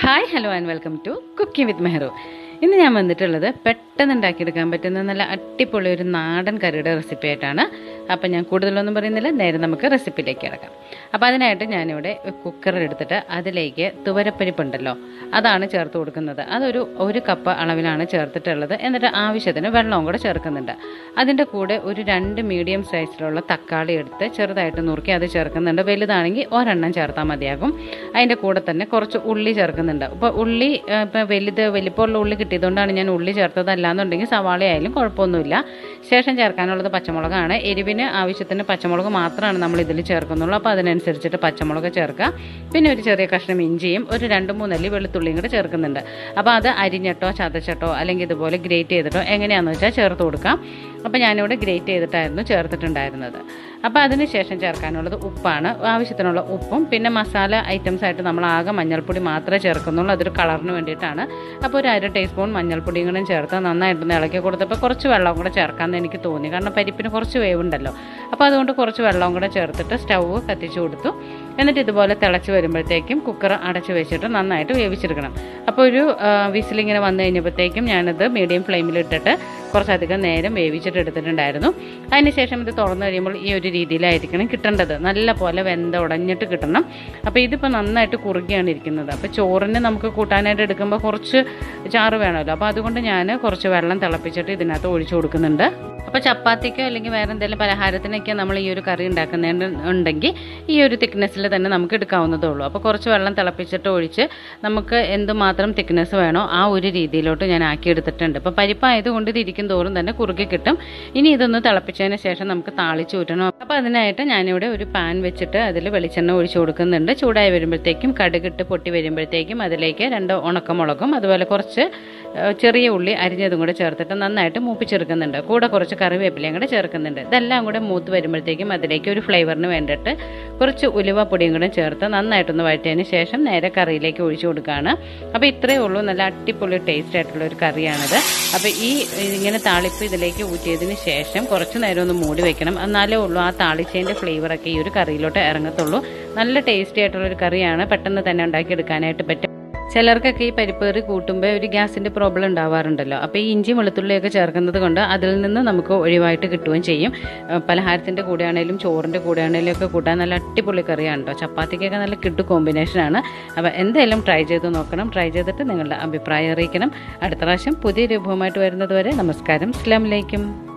hi hello and welcome to cooking with Mehru ഇന്ന് ഞാൻ വന്നിട്ടുള്ളത് പെട്ടെന്ന് ഉണ്ടാക്കിയെടുക്കാൻ പറ്റുന്ന നല്ല അടിപൊളി ഒരു നാടൻ കറിയുടെ റെസിപ്പി ആയിട്ടാണ് അപ്പം ഞാൻ കൂടുതലൊന്നും പറയുന്നില്ല നേരെ നമുക്ക് റെസിപ്പിയിലേക്ക് കിടക്കാം അപ്പോൾ അതിനായിട്ട് ഞാനിവിടെ കുക്കറിൽ എടുത്തിട്ട് അതിലേക്ക് തുവരപ്പരിപ്പുണ്ടല്ലോ അതാണ് ചേർത്ത് കൊടുക്കുന്നത് അതൊരു ഒരു കപ്പ് അളവിലാണ് ചേർത്തിട്ടുള്ളത് എന്നിട്ട് ആവശ്യത്തിന് വെള്ളവും കൂടെ ചേർക്കുന്നുണ്ട് അതിൻ്റെ കൂടെ ഒരു രണ്ട് മീഡിയം സൈസിലുള്ള തക്കാളി എടുത്ത് ചെറുതായിട്ട് നുറുക്കി അത് ചേർക്കുന്നുണ്ട് വലുതാണെങ്കിൽ ഒരെണ്ണം ചേർത്താൽ മതിയാകും അതിൻ്റെ കൂടെ തന്നെ കുറച്ച് ഉള്ളി ചേർക്കുന്നുണ്ട് ഇപ്പോൾ ഉള്ളി ഇപ്പോൾ വലുത് വലിപ്പമുള്ള ഉള്ളി കിട്ടിയതുകൊണ്ടാണ് ഞാൻ ഉള്ളി ചേർത്തത് അല്ലാന്നുണ്ടെങ്കിൽ സവാള ആയാലും കുഴപ്പമൊന്നുമില്ല ശേഷം ചേർക്കാനുള്ളത് പച്ചമുളകാണ് എരിവിന് ആവശ്യത്തിന് പച്ചമുളക് മാത്രമാണ് നമ്മൾ ഇതിൽ ചേർക്കുന്നുള്ളൂ അപ്പോൾ അതിനനുസരിച്ചിട്ട് പച്ചമുളക് ചേർക്കുക പിന്നെ ഒരു ചെറിയ കഷ്ണം ഇഞ്ചിയും ഒരു രണ്ട് മൂന്നല്ലി വെളുത്തുള്ളിയും കൂടെ ചേർക്കുന്നുണ്ട് അപ്പോൾ അത് അരിഞ്ഞിട്ടോ ചതച്ചിട്ടോ അല്ലെങ്കിൽ ഇതുപോലെ ഗ്രേറ്റ് ചെയ്തിട്ടോ എങ്ങനെയാണെന്ന് വെച്ചാൽ ചേർത്ത് കൊടുക്കാം അപ്പോൾ ഞാനിവിടെ ഗ്രേറ്റ് ചെയ്തിട്ടായിരുന്നു ചേർത്തിട്ടുണ്ടായിരുന്നത് അപ്പോൾ അതിന് ശേഷം ചേർക്കാനുള്ളത് ഉപ്പാണ് ആവശ്യത്തിനുള്ള ഉപ്പും പിന്നെ മസാല ഐറ്റംസ് ആയിട്ട് നമ്മൾ ആകെ മഞ്ഞൾപ്പൊടി മാത്രമേ ചേർക്കുന്നുള്ളൂ അതൊരു കളറിന് വേണ്ടിയിട്ടാണ് അപ്പോൾ ഒരു അര ടീസ്പൂൺ മഞ്ഞൾപ്പൊടിയും കൂടെ ചേർത്ത് നന്നായിട്ടൊന്ന് ഇളക്കി കൊടുത്തപ്പോൾ കുറച്ച് വെള്ളം കൂടെ ചേർക്കാമെന്ന് എനിക്ക് തോന്നി കാരണം പരിപ്പിന് കുറച്ച് വേവുണ്ടല്ലോ അപ്പോൾ അതുകൊണ്ട് കുറച്ച് വെള്ളം കൂടെ ചേർത്തിട്ട് സ്റ്റൗവ് കത്തിച്ചു കൊടുത്തു എന്നിട്ട് ഇതുപോലെ തിളച്ച് വരുമ്പോഴത്തേക്കും കുക്കർ അടച്ച് വെച്ചിട്ട് നന്നായിട്ട് വേവിച്ചെടുക്കണം അപ്പോൾ ഒരു വിസിലിങ്ങനെ വന്നു കഴിഞ്ഞപ്പോഴത്തേക്കും ഞാനത് മീഡിയം ഫ്ലെയിമിലിട്ടിട്ട് കുറച്ചധികം നേരം വേവിച്ചിട്ട് എടുത്തിട്ടുണ്ടായിരുന്നു അതിനുശേഷം ഇത് തുറന്നു കഴിയുമ്പോൾ ഈ ഒരു രീതിയിലായിരിക്കണം കിട്ടേണ്ടത് നല്ല പോലെ വെന്ത ഉടഞ്ഞിട്ട് കിട്ടണം അപ്പോൾ ഇതിപ്പോൾ നന്നായിട്ട് കുറുകിയാണ് ഇരിക്കുന്നത് അപ്പോൾ ചോറിന് നമുക്ക് കൂട്ടാനായിട്ട് എടുക്കുമ്പോൾ കുറച്ച് ചാറ് വേണമല്ലോ അപ്പോൾ അതുകൊണ്ട് ഞാൻ കുറച്ച് വെള്ളം തിളപ്പിച്ചിട്ട് ഇതിനകത്ത് ഒഴിച്ചു കൊടുക്കുന്നുണ്ട് അപ്പോൾ ചപ്പാത്തിക്കോ അല്ലെങ്കിൽ വേറെ എന്തെങ്കിലും പലഹാരത്തിനൊക്കെ നമ്മൾ ഈ ഒരു കറി ഉണ്ടാക്കുന്നുണ്ട് ഉണ്ടെങ്കിൽ ഈ ഒരു തിക്നെസ്സിൽ തന്നെ നമുക്ക് എടുക്കാവുന്നതേ ഉള്ളൂ അപ്പോൾ കുറച്ച് വെള്ളം തിളപ്പിച്ചിട്ട് ഒഴിച്ച് നമുക്ക് എന്തുമാത്രം തിക്നെസ് വേണോ ആ ഒരു രീതിയിലോട്ട് ഞാൻ ആക്കി എടുത്തിട്ടുണ്ട് ഇപ്പോൾ പരിപ്പായതുകൊണ്ട് ഇത് ഇരിക്കും തോറും തന്നെ കുറുകി കിട്ടും ഇനി ഇതൊന്ന് തിളപ്പിച്ചതിന് ശേഷം നമുക്ക് താളിച്ച് ഊറ്റണം അപ്പോൾ അതിനായിട്ട് ഞാനിവിടെ ഒരു പാൻ വെച്ചിട്ട് അതിൽ വെളിച്ചെണ്ണ ഒഴിച്ചു കൊടുക്കുന്നുണ്ട് ചൂടായി വരുമ്പോഴത്തേക്കും കടുകിട്ട് പൊട്ടി വരുമ്പോഴത്തേക്കും അതിലേക്ക് രണ്ട് ഉണക്കമുളകും അതുപോലെ കുറച്ച് ചെറിയ ഉള്ളി അരിഞ്ഞതും കൂടെ ചേർത്തിട്ട് നന്നായിട്ട് മൂപ്പിച്ചെടുക്കുന്നുണ്ട് കൂടെ കുറച്ച് കറിവേപ്പിലയും കൂടെ ചേർക്കുന്നുണ്ട് ഇതെല്ലാം കൂടെ മൂത്ത് വരുമ്പോഴത്തേക്കും അതിലേക്ക് ഒരു ഫ്ലേവറിന് വേണ്ടിയിട്ട് കുറച്ച് ഉലുവ പൊടിയും കൂടെ ചേർത്ത് നന്നായിട്ടൊന്ന് വഴറ്റിയതിന് ശേഷം നേരെ കറിയിലേക്ക് ഒഴിച്ചു കൊടുക്കുകയാണ് അപ്പോൾ ഇത്രയേ ഉള്ളൂ നല്ല അടിപൊളി ടേസ്റ്റ് ആയിട്ടുള്ള ഒരു കറിയാണിത് അപ്പോൾ ഈ ഇങ്ങനെ താളിപ്പ് ഇതിലേക്ക് ഊറ്റിയതിന് ശേഷം കുറച്ച് നേരം ഒന്ന് മൂടി വെക്കണം എന്നാലേ ഉള്ളൂ ആ താളിച്ചതിൻ്റെ ഫ്ലേവറൊക്കെ ഈ ഒരു കറിയിലോട്ട് ഇറങ്ങത്തുള്ളൂ നല്ല ടേസ്റ്റി ആയിട്ടുള്ള ഒരു കറിയാണ് പെട്ടെന്ന് തന്നെ ഉണ്ടാക്കിയെടുക്കാനായിട്ട് പറ്റും ചിലർക്കൊക്കെ ഈ പരിപ്പ് കറി കൂട്ടുമ്പോൾ ഒരു ഗ്യാസിൻ്റെ പ്രോബ്ലം ഉണ്ടാവാറുണ്ടല്ലോ അപ്പോൾ ഈ ഇഞ്ചി വെളുത്തുള്ളിയൊക്കെ ചേർക്കുന്നത് കൊണ്ട് അതിൽ നിന്ന് നമുക്ക് ഒഴിവായിട്ട് കിട്ടുകയും ചെയ്യും പലഹാരത്തിൻ്റെ കൂടെയാണേലും ചോറിൻ്റെ കൂടെയാണേലും ഒക്കെ കൂട്ടാൻ നല്ല അടിപൊളി കറിയാണ് കേട്ടോ ചപ്പാത്തിക്കൊക്കെ നല്ല കിട്ടു കോമ്പിനേഷനാണ് അപ്പോൾ എന്തായാലും ട്രൈ ചെയ്ത് നോക്കണം ട്രൈ ചെയ്തിട്ട് നിങ്ങളുടെ അഭിപ്രായം അറിയിക്കണം അടുത്ത പ്രാവശ്യം പുതിയ രൂപവുമായിട്ട് വരുന്നത് വരെ നമസ്കാരം അസ്ലാമലൈക്കും